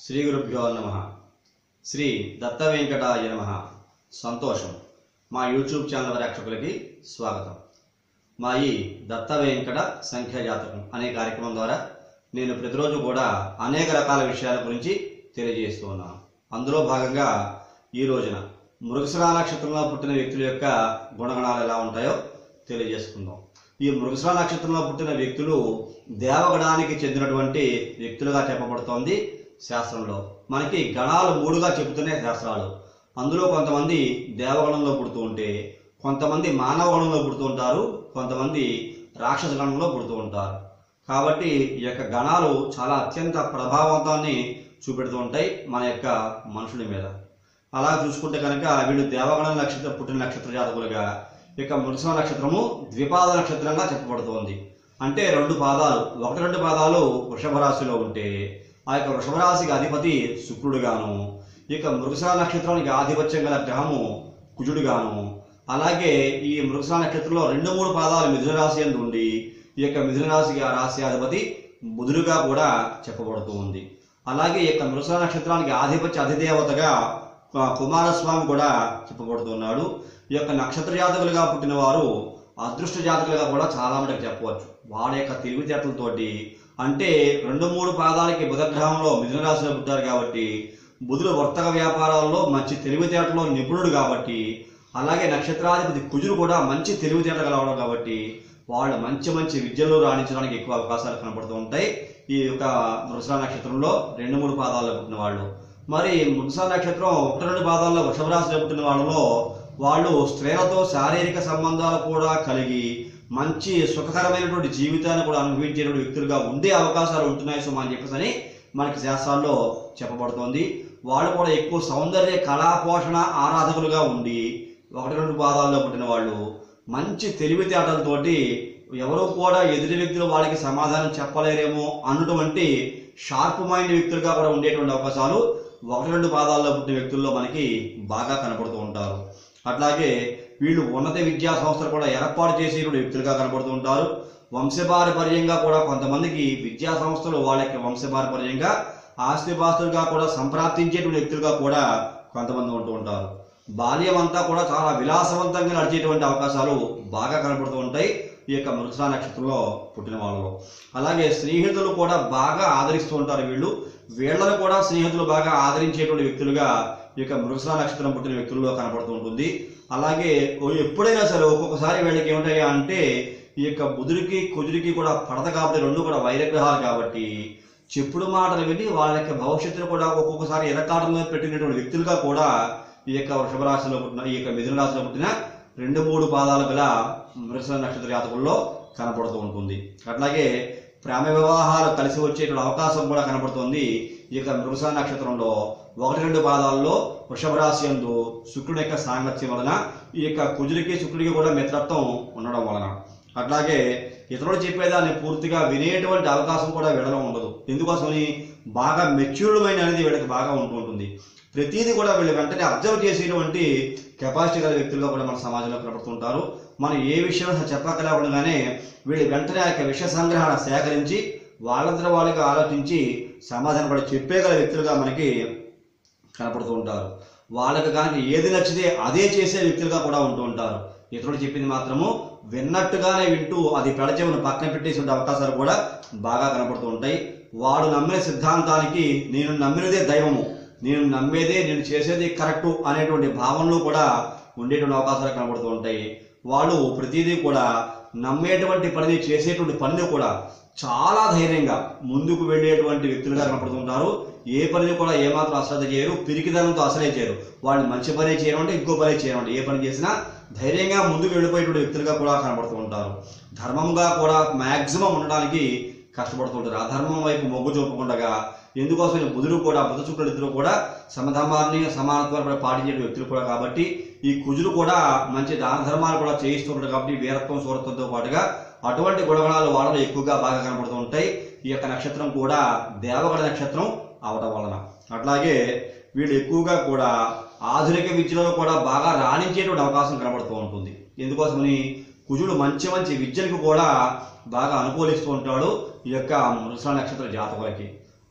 శ్రీ గురుభ్యో నమ శ్రీ దత్త వెంకటాయ నమ సంతోషం మా యూట్యూబ్ ఛానల్ ప్రేక్షకులకి స్వాగతం మా ఈ దత్త వెంకట సంఖ్యా జాతకం అనే కార్యక్రమం ద్వారా నేను ప్రతిరోజు కూడా అనేక రకాల విషయాల గురించి తెలియజేస్తూ ఉన్నాను అందులో భాగంగా ఈ రోజున మృగశిరా నక్షత్రంలో పుట్టిన వ్యక్తుల యొక్క గుణగణాలు ఎలా ఉంటాయో తెలియజేసుకుందాం ఈ మృగశిరా నక్షత్రంలో పుట్టిన వ్యక్తులు దేవగణానికి చెందినటువంటి వ్యక్తులుగా చెప్పబడుతోంది శాస్త్రంలో మనకి గణాలు మూడుగా చెబుతున్నాయి శాస్త్రాలు అందులో కొంతమంది దేవగణంలో పుడుతూ ఉంటే కొంతమంది మానవ గణంలో పుడుతూ ఉంటారు కొంతమంది రాక్షస గణంలో పుడుతూ ఉంటారు కాబట్టి ఈ యొక్క గణాలు చాలా అత్యంత ప్రభావవంతాన్ని చూపెడుతూ ఉంటాయి మన యొక్క మనుషుల మీద అలా చూసుకుంటే కనుక వీళ్ళు దేవగణ నక్షత్ర పుట్టిన నక్షత్ర జాతకులుగా ఇక మృగశ నక్షత్రము ద్విపాద నక్షత్రంగా చెప్పబడుతోంది అంటే రెండు పాదాలు ఒకటి రెండు పాదాలు వృషభ రాశిలో ఉంటే ఆ యొక్క వృషభ రాశికి అధిపతి శుక్రుడుగాను ఇక మృగశ నక్షత్రానికి ఆధిపత్యం గల గ్రహము కుజుడుగాను అలాగే ఈ మృగశ నక్షత్రంలో రెండు మూడు పాదాలు మిథున రాశి ఎందు ఉండి ఈ యొక్క మిథున రాశికి ఆ రాశి అధిపతి బుధుడుగా కూడా చెప్పబడుతూ ఉంది అలాగే ఈ యొక్క మృగశ నక్షత్రానికి ఆధిపత్య అధిదేవతగా ఆ, కుమారస్వామి కూడా చెప్పబడుతున్నాడు ఈ యొక్క నక్షత్ర జాతకులుగా పుట్టిన వారు అదృష్ట జాతకులుగా కూడా చాలా మందికి చెప్పవచ్చు వాడి యొక్క తెలివితేటలతోటి అంటే రెండు మూడు పాదాలకి బుధగ్రహంలో మిథున రాశిలో పుట్టారు కాబట్టి బుధుడు వర్తక వ్యాపారాల్లో మంచి తెలివితేటలో నిపుణుడు కాబట్టి అలాగే నక్షత్రాధిపతి కుజుడు కూడా మంచి తెలివితేట గలవడం కాబట్టి వాళ్ళు మంచి మంచి విద్యలో రాణించడానికి ఎక్కువ అవకాశాలు కనబడుతూ ఉంటాయి ఈ యొక్క మృగశిర నక్షత్రంలో రెండు మూడు పాదాల్లో పుట్టిన వాళ్ళు మరి మృగశిర నక్షత్రం ఒకటి రెండు పాదాల్లో వృషభ రాశిలో పుట్టిన వాళ్ళలో వాళ్ళు స్త్రీలతో శారీరక సంబంధాలు కూడా కలిగి మంచి సుఖకరమైనటువంటి జీవితాన్ని కూడా అనుభవించేటువంటి వ్యక్తులుగా ఉండే అవకాశాలు ఉంటున్నాయి సుమా అని చెప్పేసి అని మనకి శాస్త్రాల్లో చెప్పబడుతోంది వాళ్ళు కూడా ఎక్కువ సౌందర్య కళా పోషణ ఆరాధకులుగా ఉండి ఒకటి రెండు పాదాల్లో పుట్టిన వాళ్ళు మంచి తెలివితేటలతోటి ఎవరో కూడా ఎదుటి వ్యక్తులు వాళ్ళకి సమాధానం చెప్పలేరేమో అన్నటువంటి షార్ప్ మైండ్ వ్యక్తులుగా కూడా ఉండేటువంటి అవకాశాలు ఒకటి రెండు పాదాల్లో పుట్టిన వ్యక్తుల్లో మనకి బాగా కనపడుతూ ఉంటారు అట్లాగే వీళ్ళు ఉన్నత విద్యా సంస్థలు కూడా ఏర్పాటు చేసేటువంటి వ్యక్తులుగా కనపడుతూ ఉంటారు వంశపారపర్యంగా కూడా కొంతమందికి విద్యా సంస్థలు వాళ్ళ యొక్క వంశపారపర్యంగా ఆస్తిపాస్తులుగా కూడా సంప్రాప్తించేటువంటి వ్యక్తులుగా కూడా కొంతమంది ఉంటూ ఉంటారు బాల్యం అంతా కూడా చాలా విలాసవంతంగా నడిచేటువంటి అవకాశాలు బాగా కనపడుతూ ఉంటాయి ఈ యొక్క మృగశిర నక్షత్రంలో పుట్టిన వాళ్ళలో అలాగే స్నేహితులు కూడా బాగా ఆదరిస్తూ ఉంటారు వీళ్ళు వీళ్ళను కూడా స్నేహితులు బాగా ఆదరించేటువంటి వ్యక్తులుగా ఈ యొక్క మృగశిర నక్షత్రం పుట్టిన వ్యక్తుల్లో కనపడుతూ ఉంటుంది అలాగే ఓ- ఎప్పుడైనా సరే ఒక్కొక్కసారి వీళ్ళకి ఏమిటాయా అంటే ఈ యొక్క బుధుడికి కుజుడికి కూడా పడత కాబట్టి రెండు కూడా వైరగ్రహాలు కాబట్టి చెప్పుడు మాటలు విని వాళ్ళ యొక్క భవిష్యత్తును కూడా ఒక్కొక్కసారి ఎరకాటంలో పెట్టినటువంటి వ్యక్తులుగా కూడా ఈ యొక్క వృషభ రాశిలో పుట్టిన ఈ యొక్క మిథున రాశిలో పుట్టిన రెండు మూడు పాదాలు గల మృగశిర నక్షత్ర జాతకుల్లో కనపడుతూ ఉంటుంది అట్లాగే ప్రేమ వివాహాలు కలిసి వచ్చేటువంటి అవకాశం కూడా కనపడుతుంది ఈ యొక్క మృగశిర నక్షత్రంలో ఒకటి రెండు పాదాల్లో వృషభ రాశి యందు శుక్రుడి యొక్క సాంగత్యం వలన ఈ యొక్క కుజుడికి శుక్రుడికి కూడా మిత్రత్వం ఉండడం వలన అట్లాగే ఇతరులు చెప్పేదాన్ని పూర్తిగా వినేటువంటి అవకాశం కూడా వీళ్ళలో ఉండదు ఎందుకోసమని బాగా మెచ్యూర్డ్ మైండ్ అనేది వీళ్ళకి బాగా ఉంటూ ఉంటుంది ప్రతిదీ కూడా వీళ్ళు వెంటనే అబ్జర్వ్ చేసేటువంటి కెపాసిటీ గల వ్యక్తులుగా కూడా మన సమాజంలో కనపడుతుంటారు మనం ఏ విషయం అసలు చెప్పకలా ఉండగానే వీళ్ళు వెంటనే ఆ యొక్క విషయ సంగ్రహణ సేకరించి వాళ్ళంతా వాళ్ళకి ఆలోచించి సమాధానం కూడా చెప్పేగల వ్యక్తులుగా మనకి కనపడుతూ ఉంటారు వాళ్ళకి కానీ ఏది నచ్చితే అదే చేసే వ్యక్తులుగా కూడా ఉంటూ ఉంటారు ఇతరులు చెప్పింది మాత్రము విన్నట్టుగానే వింటూ అది పెడచెవును పక్కన పెట్టేసి ఉండే అవకాశాలు కూడా బాగా కనపడుతూ ఉంటాయి వాడు నమ్మిన సిద్ధాంతానికి నేను నమ్మినదే దైవము నేను నమ్మేదే నేను చేసేది కరెక్టు అనేటువంటి భావనలు కూడా ఉండేటువంటి అవకాశాలు కనబడుతూ ఉంటాయి వాళ్ళు ప్రతిదీ కూడా నమ్మేటువంటి పనిని చేసేటువంటి పనిని కూడా చాలా ధైర్యంగా ముందుకు వెళ్ళేటువంటి వ్యక్తులుగా కనపడుతుంటారు ఏ పనిని కూడా ఏమాత్రం అశ్రద్ధ చేయరు పిరికిదనంతో అసలే చేయరు వాళ్ళు మంచి పని చేయడం అంటే ఇంకో పని చేయడం అంటే ఏ పని చేసినా ధైర్యంగా ముందుకు వెళ్ళిపోయేటువంటి వ్యక్తులుగా కూడా కనబడుతూ ఉంటారు ధర్మంగా కూడా మాక్సిమం ఉండడానికి కష్టపడుతుంటారు అధర్మం వైపు మొగ్గు చూపకుండా ఎందుకోసం బుధుడు కూడా బుధ శుక్రుడు ఇద్దరు కూడా సమధర్మాన్ని సమానత్వాన్ని పాటించే వ్యక్తులు కూడా కాబట్టి ఈ కుజులు కూడా మంచి దాన ధర్మాలు కూడా చేయిస్తుంటారు కాబట్టి వీరత్వం సూరత్వంతో పాటుగా అటువంటి గుణగణాలు వాళ్ళలో ఎక్కువగా బాగా కనబడుతూ ఉంటాయి ఈ యొక్క నక్షత్రం కూడా దేవగణ నక్షత్రం అవటం వలన అట్లాగే వీళ్ళు ఎక్కువగా కూడా ఆధునిక విద్యలో కూడా బాగా రాణించేటువంటి అవకాశం కనబడుతూ ఉంటుంది ఎందుకోసమని కుజుడు మంచి మంచి విద్యలకు కూడా బాగా అనుకూలిస్తూ ఉంటాడు ఈ యొక్క మృగశిర నక్షత్ర జాతకులకి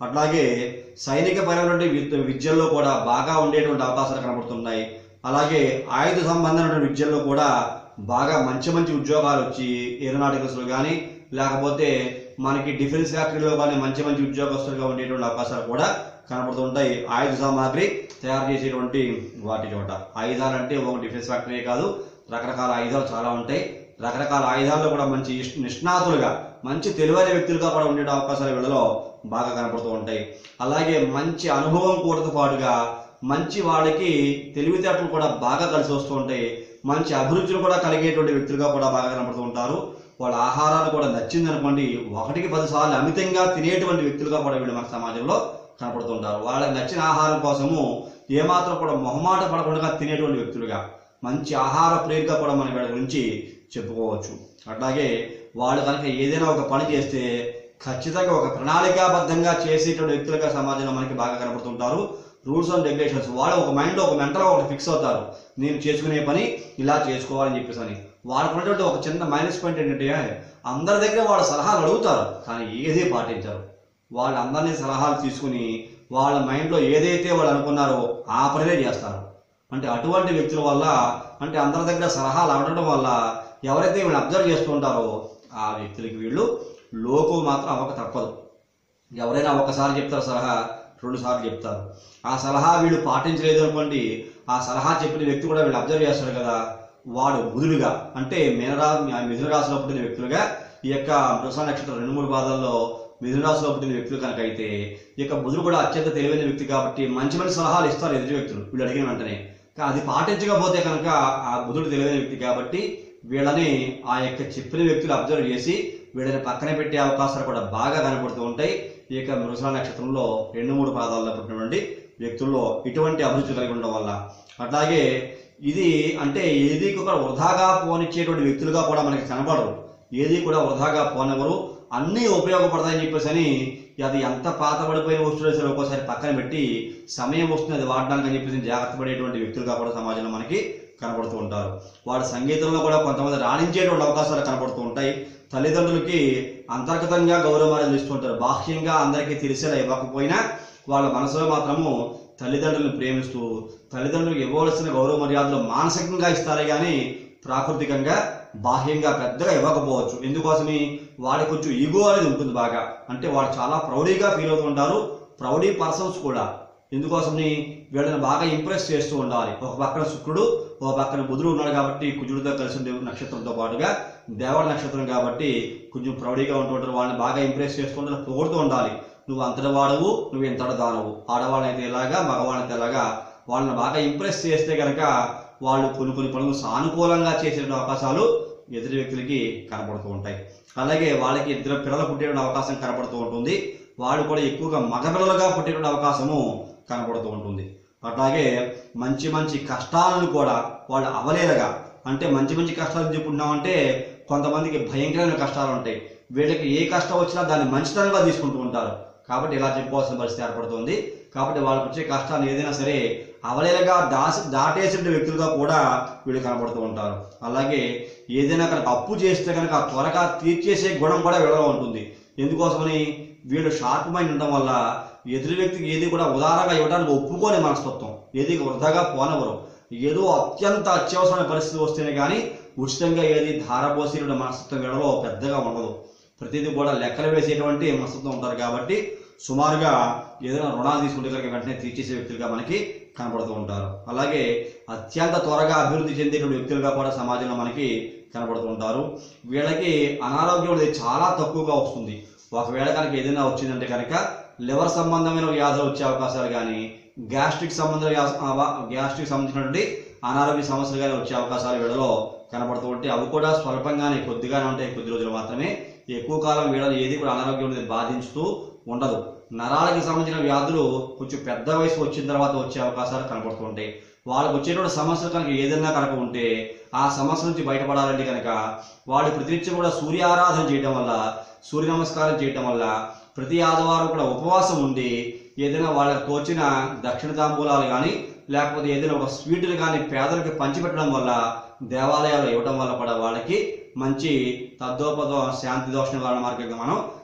అట్లాగే సైనిక పరమైనటువంటి వి- విద్యల్లో కూడా బాగా ఉండేటువంటి అవకాశాలు కనబడుతున్నాయి అలాగే ఆయుధ సంబంధమైనటువంటి విద్యల్లో కూడా బాగా మంచి మంచి ఉద్యోగాలు వచ్చి ఏరోనాటికల్స్లో కానీ లేకపోతే మనకి డిఫెన్స్ ఫ్యాక్టరీలో కానీ మంచి మంచి ఉద్యోగస్తులుగా ఉండేటువంటి అవకాశాలు కూడా కనబడుతుంటాయి ఆయుధ సామాగ్రి తయారు చేసేటువంటి వాటి చోట ఆయుధాలు అంటే ఒక డిఫెన్స్ ఫ్యాక్టరీ కాదు రకరకాల ఆయుధాలు చాలా ఉంటాయి రకరకాల ఆయుధాల్లో కూడా మంచి ఇష్- నిష్ణాతులుగా మంచి తెలివైన వ్యక్తులుగా కూడా ఉండే అవకాశాలు వీళ్ళలో బాగా కనపడుతూ ఉంటాయి అలాగే మంచి అనుభవం కూడాతో పాటుగా మంచి వాళ్ళకి తెలివితేటలు కూడా బాగా కలిసి వస్తూ ఉంటాయి మంచి అభిరుచులు కూడా కలిగేటువంటి వ్యక్తులుగా కూడా బాగా కనపడుతూ ఉంటారు వాళ్ళ ఆహారాలు కూడా నచ్చింది అనుకోండి ఒకటికి పది సార్లు అమితంగా తినేటువంటి వ్యక్తులుగా కూడా వీళ్ళు మన సమాజంలో కనపడుతుంటారు వాళ్ళకి నచ్చిన ఆహారం కోసము ఏమాత్రం కూడా మొహమాట పడకుండా తినేటువంటి వ్యక్తులుగా మంచి ఆహార ప్రియులుగా కూడా మనం వీళ్ళ గురించి చెప్పుకోవచ్చు అట్లాగే వాళ్ళు కనుక ఏదైనా ఒక పని చేస్తే ఖచ్చితంగా ఒక ప్రణాళికాబద్ధంగా చేసేటువంటి వ్యక్తులుగా సమాజంలో మనకి బాగా కనపడుతుంటారు రూల్స్ అండ్ రెగ్యులేషన్స్ వాళ్ళు ఒక మైండ్లో ఒక మెంటల్గా ఒకటి ఫిక్స్ అవుతారు నేను చేసుకునే పని ఇలా చేసుకోవాలని చెప్పేసి అని వాళ్ళకు ఉన్నటువంటి ఒక చిన్న మైనస్ పాయింట్ ఏంటంటే అందరి దగ్గర వాళ్ళ సలహాలు అడుగుతారు కానీ ఏదీ పాటించరు వాళ్ళందరినీ సలహాలు తీసుకుని వాళ్ళ మైండ్లో ఏదైతే వాళ్ళు అనుకున్నారో ఆ పనినే చేస్తారు అంటే అటువంటి వ్యక్తుల వల్ల అంటే అందరి దగ్గర సలహాలు అడగడం వల్ల ఎవరైతే వీళ్ళు అబ్జర్వ్ చేస్తూ ఉంటారో ఆ వ్యక్తులకి వీళ్ళు లోకు మాత్రం అవ్వక తప్పదు ఎవరైనా ఒకసారి చెప్తారు సలహా రెండు సార్లు చెప్తారు ఆ సలహా వీళ్ళు పాటించలేదు అనుకోండి ఆ సలహా చెప్పిన వ్యక్తి కూడా వీళ్ళు అబ్జర్వ్ చేస్తాడు కదా వాడు బుధుడుగా అంటే మీనరా మిథున రాశిలో పుట్టిన వ్యక్తులుగా ఈ యొక్క మృసా నక్షత్రం రెండు మూడు పాదాల్లో మిథున రాశిలో పుట్టిన వ్యక్తులు కనుక అయితే ఈ యొక్క బుధుడు కూడా అత్యంత తెలివైన వ్యక్తి కాబట్టి మంచి మంచి సలహాలు ఇస్తారు ఎదుటి వ్యక్తులు వీళ్ళు అడిగిన వెంటనే కా- అది పాటించకపోతే కనుక ఆ బుధుడు తెలివైన వ్యక్తి కాబట్టి వీళ్ళని ఆ యొక్క చెప్పిన వ్యక్తులు అబ్జర్వ్ చేసి వీళ్ళని పక్కన పెట్టే అవకాశాలు కూడా బాగా కనపడుతూ ఉంటాయి ఈ యొక్క మృసల నక్షత్రంలో రెండు మూడు పాదాల్లో పుట్టినటువంటి వ్యక్తుల్లో ఇటువంటి అభిరుచి కలిగి ఉండడం వల్ల అట్లాగే ఇది అంటే ఏది కూడా వృధాగా పోనిచ్చేటువంటి వ్యక్తులుగా కూడా మనకి కనపడరు ఏది కూడా వృధాగా పోనెవరు అన్నీ ఉపయోగపడతాయని చెప్పేసి అని అది ఎంత పాత పడిపోయిన వస్తువులు సరే ఒక్కోసారి పక్కన పెట్టి సమయం వస్తుంది అది వాడడానికి అని చెప్పేసి జాగ్రత్త పడేటువంటి వ్యక్తులుగా కూడా సమాజంలో మనకి కనబడుతూ ఉంటారు వాళ్ళ సంగీతంలో కూడా కొంతమంది రాణించేటువంటి అవకాశాలు కనబడుతూ ఉంటాయి తల్లిదండ్రులకి అంతర్గతంగా గౌరవాలు ఇస్తుంటారు బాహ్యంగా అందరికీ తెలిసేలా ఇవ్వకపోయినా వాళ్ళ మనసులో మాత్రము తల్లిదండ్రులను ప్రేమిస్తూ తల్లిదండ్రులకు ఇవ్వవలసిన గౌరవ మర్యాదలు మానసికంగా ఇస్తారే కానీ ప్రాకృతికంగా బాహ్యంగా పెద్దగా ఇవ్వకపోవచ్చు ఎందుకోసమి వాడికి కొంచెం ఈగో అనేది ఉంటుంది బాగా అంటే వాడు చాలా ప్రౌడీగా ఫీల్ అవుతూ ఉంటారు ప్రౌడీ పర్సన్స్ కూడా ఎందుకోసమని వీళ్ళని బాగా ఇంప్రెస్ చేస్తూ ఉండాలి ఒక పక్కన శుక్రుడు ఒక పక్కన బుధుడు ఉన్నాడు కాబట్టి కుజుడితో కలిసి ఉండే నక్షత్రంతో పాటుగా దేవర నక్షత్రం కాబట్టి కొంచెం ప్రౌడీగా ఉంటూ ఉంటారు వాళ్ళని బాగా ఇంప్రెస్ చేస్తూ ఉంటారు పొగుడుతూ ఉండాలి నువ్వు అంతటి వాడవు నువ్వు ఎంతటి దానవు ఆడవాళ్ళైతే ఎలాగా మగవాళ్ళైతే ఎలాగా వాళ్ళని బాగా ఇంప్రెస్ చేస్తే కనుక వాళ్ళు కొన్ని కొన్ని పనులు సానుకూలంగా చేసే అవకాశాలు ఎదుటి వ్యక్తులకి కనపడుతూ ఉంటాయి అలాగే వాళ్ళకి ఇద్దరు పిల్లలు పుట్టేటువంటి అవకాశం కనపడుతూ ఉంటుంది వాళ్ళు కూడా ఎక్కువగా మగపిల్లలుగా పుట్టేటువంటి అవకాశము కనపడుతూ ఉంటుంది అట్లాగే మంచి మంచి కష్టాలను కూడా వాళ్ళు అవలేలగా అంటే మంచి మంచి కష్టాలు చెప్పుకుంటున్నామంటే కొంతమందికి భయంకరమైన కష్టాలు ఉంటాయి వీళ్ళకి ఏ కష్టం వచ్చినా దాన్ని మంచితనంగా తీసుకుంటూ ఉంటారు కాబట్టి ఇలా చెప్పుకోవాల్సిన పరిస్థితి ఏర్పడుతుంది కాబట్టి వాళ్ళకి వచ్చే కష్టాన్ని ఏదైనా సరే అవలేలగా దాసి దాటేసిన వ్యక్తులుగా కూడా వీళ్ళు కనబడుతూ ఉంటారు అలాగే ఏదైనా కనుక అప్పు చేస్తే కనుక త్వరగా తీర్చేసే గుణం కూడా వీళ్ళలో ఉంటుంది ఎందుకోసమని వీళ్ళు షార్ప్ మైండ్ ఉండడం వల్ల ఎదురు వ్యక్తికి ఏది కూడా ఉదారంగా ఇవ్వడానికి ఒప్పుకోని మనస్తత్వం ఏది వృధాగా పోనవరు ఏదో అత్యంత అత్యవసరమైన పరిస్థితి వస్తేనే కానీ ఉచితంగా ఏది ధారపోసేటువంటి మనస్తత్వం వీళ్ళలో పెద్దగా ఉండదు ప్రతిదీ కూడా లెక్కలు వేసేటువంటి మనస్తత్వం ఉంటారు కాబట్టి సుమారుగా ఏదైనా రుణాలు తీసుకుంటే కనుక వెంటనే తీర్చేసే వ్యక్తులుగా మనకి కనబడుతూ ఉంటారు అలాగే అత్యంత త్వరగా అభివృద్ధి చెందేటువంటి వ్యక్తులుగా కూడా సమాజంలో మనకి కనబడుతూ ఉంటారు వీళ్ళకి అనారోగ్యం అనేది చాలా తక్కువగా వస్తుంది ఒకవేళ కనుక ఏదైనా వచ్చిందంటే కనుక లివర్ సంబంధమైన వ్యాధులు వచ్చే అవకాశాలు కానీ గ్యాస్ట్రిక్ సంబంధ గ్యాస్ట్రిక్ సంబంధించినటువంటి అనారోగ్య సమస్యలు కానీ వచ్చే అవకాశాలు వీళ్ళలో కనబడుతూ ఉంటాయి అవి కూడా స్వల్పంగానే కొద్దిగానే ఉంటాయి కొద్ది రోజులు మాత్రమే ఎక్కువ కాలం వీళ్ళని ఏది కూడా అనారోగ్యం అనేది బాధించుతూ ఉండదు నరాలకి సంబంధించిన వ్యాధులు కొంచెం పెద్ద వయసు వచ్చిన తర్వాత వచ్చే అవకాశాలు కనబడుతూ ఉంటాయి వాళ్ళకి వచ్చేటువంటి సమస్యలు కనుక ఏదైనా కనుక ఉంటే ఆ సమస్య నుంచి బయటపడాలంటే కనుక వాళ్ళు ప్రతినిత్యం కూడా సూర్య ఆరాధన చేయడం వల్ల సూర్య నమస్కారం చేయడం వల్ల ప్రతి ఆదివారం కూడా ఉపవాసం ఉండి ఏదైనా వాళ్ళకి తోచిన దక్షిణ తాంబూలాలు కానీ లేకపోతే ఏదైనా ఒక స్వీటులు కానీ పేదలకు పంచిపెట్టడం వల్ల దేవాలయాలు ఇవ్వడం వల్ల కూడా వాళ్ళకి మంచి తద్దోపదో శాంతి దోష నివారణ మార్గంగా మనం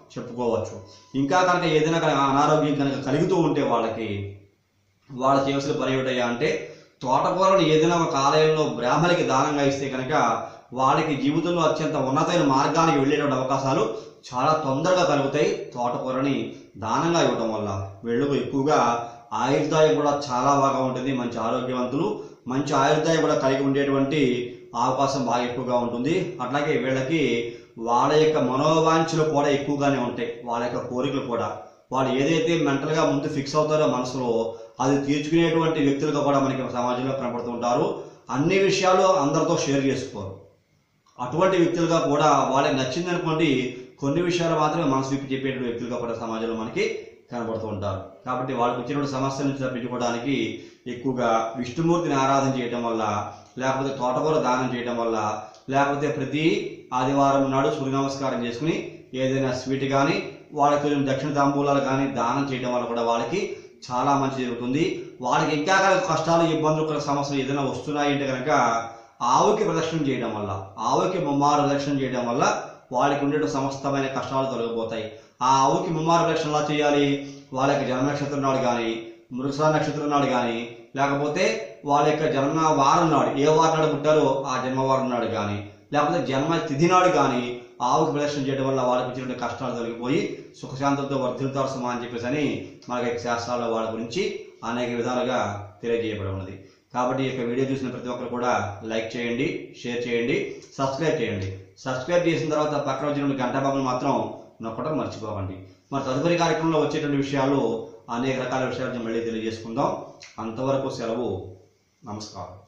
చెప్పుకోవచ్చు ఇంకా కనుక ఏదైనా కనుక అనారోగ్యం కనుక కలుగుతూ ఉంటే వాళ్ళకి వాళ్ళు చేయవలసిన పని ఏమిటయ్యా అంటే తోటకూరను ఏదైనా ఒక ఆలయంలో బ్రాహ్మణికి దానంగా ఇస్తే కనుక వాళ్ళకి జీవితంలో అత్యంత ఉన్నతమైన మార్గానికి వెళ్ళేటువంటి అవకాశాలు చాలా తొందరగా కలుగుతాయి తోటకూరని దానంగా ఇవ్వడం వల్ల వీళ్ళకు ఎక్కువగా ఆయుర్దాయం కూడా చాలా బాగా ఉంటుంది మంచి ఆరోగ్యవంతులు మంచి ఆయుర్దాయం కూడా కలిగి ఉండేటువంటి అవకాశం బాగా ఎక్కువగా ఉంటుంది అట్లాగే వీళ్ళకి వాళ్ళ యొక్క మనోవాంఛలు కూడా ఎక్కువగానే ఉంటాయి వాళ్ళ యొక్క కోరికలు కూడా వాళ్ళు ఏదైతే మెంటల్గా ముందు ఫిక్స్ అవుతారో మనసులో అది తీర్చుకునేటువంటి వ్యక్తులుగా కూడా మనకి సమాజంలో కనపడుతుంటారు అన్ని విషయాలు అందరితో షేర్ చేసుకోరు అటువంటి వ్యక్తులుగా కూడా వాళ్ళకి నచ్చింది అనుకోండి కొన్ని విషయాలు మాత్రమే మనసు విప్పి చెప్పేటువంటి వ్యక్తులుగా కూడా సమాజంలో మనకి కనబడుతూ ఉంటారు కాబట్టి వాళ్ళకి వచ్చినటువంటి సమస్యల నుంచి తప్పించుకోవడానికి ఎక్కువగా విష్ణుమూర్తిని ఆరాధన చేయటం వల్ల లేకపోతే తోటకూర దానం చేయటం వల్ల లేకపోతే ప్రతి ఆదివారం నాడు సూర్య నమస్కారం చేసుకుని ఏదైనా స్వీట్ కానీ వాళ్ళకి కొంచెం దక్షిణ తాంబూలాలు కానీ దానం చేయడం వల్ల కూడా వాళ్ళకి చాలా మంచి జరుగుతుంది వాళ్ళకి ఇంకా కనుక కష్టాలు ఇబ్బందులు కనుక సమస్యలు ఏదైనా వస్తున్నాయి అంటే కనుక ఆవుకి ప్రదక్షిణం చేయడం వల్ల ఆవుకి ముమ్మారు ప్రదక్షిణం చేయడం వల్ల వాళ్ళకి ఉండే సమస్తమైన కష్టాలు తొలగిపోతాయి ఆ ఆవుకి ముమ్మారు ప్రదక్షిణ ఎలా చేయాలి వాళ్ళ యొక్క జన్మ నక్షత్రం నాడు కానీ మృగశిర నక్షత్రం నాడు కానీ లేకపోతే వాళ్ళ యొక్క జన్మ వారం నాడు ఏ వారం నాడు పుట్టారో ఆ జన్మవారం నాడు కానీ లేకపోతే జన్మ తిథి నాడు కానీ ఆవుకి ప్రదక్షిణ చేయడం వల్ల వాళ్ళకి వచ్చినటువంటి కష్టాలు తొలగిపోయి సుఖశాంతులతో వర్ధిల్తారు సుమా అని చెప్పేసి అని మనకి శాస్త్రాల్లో వాళ్ళ గురించి అనేక విధాలుగా తెలియజేయబడి ఉన్నది కాబట్టి ఈ యొక్క వీడియో చూసిన ప్రతి ఒక్కరు కూడా లైక్ చేయండి షేర్ చేయండి సబ్స్క్రైబ్ చేయండి సబ్స్క్రైబ్ చేసిన తర్వాత పక్కన వచ్చినటువంటి గంట బాబులు మాత్రం నొక్కడం మర్చిపోకండి మరి తదుపరి కార్యక్రమంలో వచ్చేటువంటి విషయాలు అనేక రకాల విషయాలు మళ్ళీ తెలియజేసుకుందాం అంతవరకు సెలవు నమస్కారం